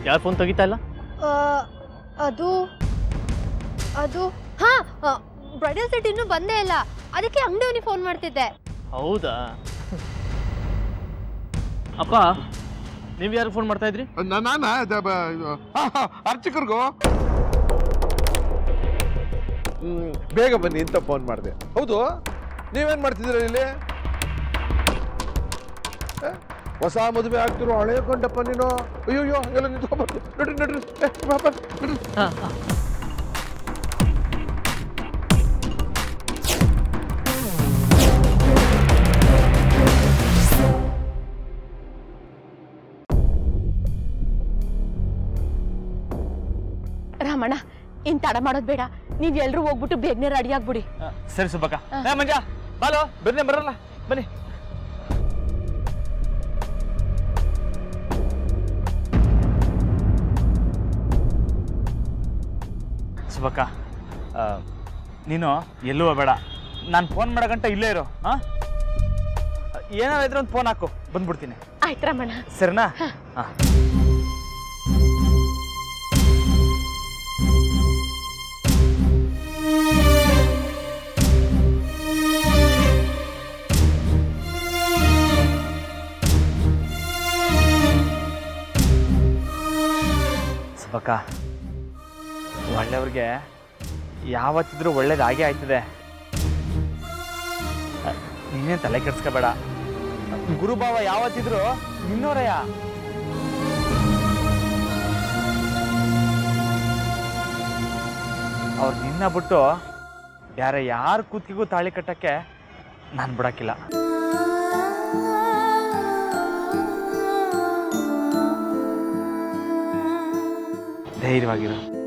ಯಾರು ಫೋನ್ ತೆಗಿತಾ ಇಲ್ಲ ಆ, ಅದು ಅದು ಹಾ ಬ್ರೈಡಲ್ ಸೆಟ್ ಇನ್ನೂ ಬಂದೇ ಇಲ್ಲ ಅದಕ್ಕೆ ಅಂಗಡಿಯವನಿಗೆ ಫೋನ್ ಮಾಡ್ತಿದ್ದೆ ಹೌದಾ ಅಪ್ಪ ನೀವು ಯಾರು ಫೋನ್ ಮಾಡ್ತಾ ಇದ್ರಿ ನಾನು ಅರ್ಚಕರಿಗೂ ಹ್ಮ್, ಬೇಗ ಬನ್ನಿ ಅಂತ ಫೋನ್ ಮಾಡಿದೆ ಹೌದು ನೀವೇನ್ ಮಾಡ್ತಿದ್ದೀರ ಇಲ್ಲಿ ಆ? ಹೊಸ ಮದುವೆ ಆಗ್ತಿರೋ ಹಳೆ ಕೊಂಡಪ್ಪ ನೀನು ಅಯ್ಯೋ ಅಯ್ಯೋ ಎಲ್ಲ ನಿಂತ್ಕೊಂಡ್ಬಾರ್ದು ನಡ್ರಿ ನಡ್ರಿ ಏ, ಬಾ, ಬಾ, ನಡ್ರಿ ರಾಮಣ್ಣ ಇನ್ ತಡ ಮಾಡೋದ್ ಬೇಡ ನೀವ್ ಎಲ್ರು ಹೋಗ್ಬಿಟ್ಟು ಬೇಗನೆ ರೆಡಿ ಆಗ್ಬಿಡಿ ಸರಿ ಸುಬ್ಬಕ್ಕ ಏ ಮಂಜ ಬಾಲೋ ಬರ್ನೇ ಬರಲ್ಲ ಬನ್ನಿ ಸುಬ್ಬಕ್ಕ ಆ, ನೀನು ಎಲ್ಲೂ ಹೋಗ್ಬೇಡ ನಾನು ಫೋನ್ ಮಾಡೋ ಗಂಟ ಇಲ್ಲೇ ಇರು ಹಾಂ ಏನಾದ್ರು ಒಂದು ಫೋನ್ ಹಾಕು ಬಂದ್ಬಿಡ್ತೀನಿ ಆಯ್ತು ರಾಮಣ್ಣ ಸರಿನಾ ಹಾಂ ಸುಬ್ಬಕ್ಕ ಒಳ್ಳೆಯವ್ರಿಗೆ ಯಾವತ್ತಿದ್ರೂ ಒಳ್ಳೇದಾಗೇ ಆಯ್ತದೆ ಅ, ನೀನೇನ್ ತಲೆ ಕೆಡ್ಸ್ಕೋಬೇಡ ಗುರುಭಾವ ಯಾವತ್ತಿದ್ರು ನಿನ್ನೋರಯ್ಯ ಅವ್ರು ನಿನ್ನ ಬಿಟ್ಟು ಬೇರೆ ಯಾರ ಕೂತಿಗೂ ತಾಳಿ ಕಟ್ಟಕ್ಕೆ ನಾನು ಬಿಡಕ್ಕಿಲ್ಲ ಧೈರ್ಯವಾಗಿರು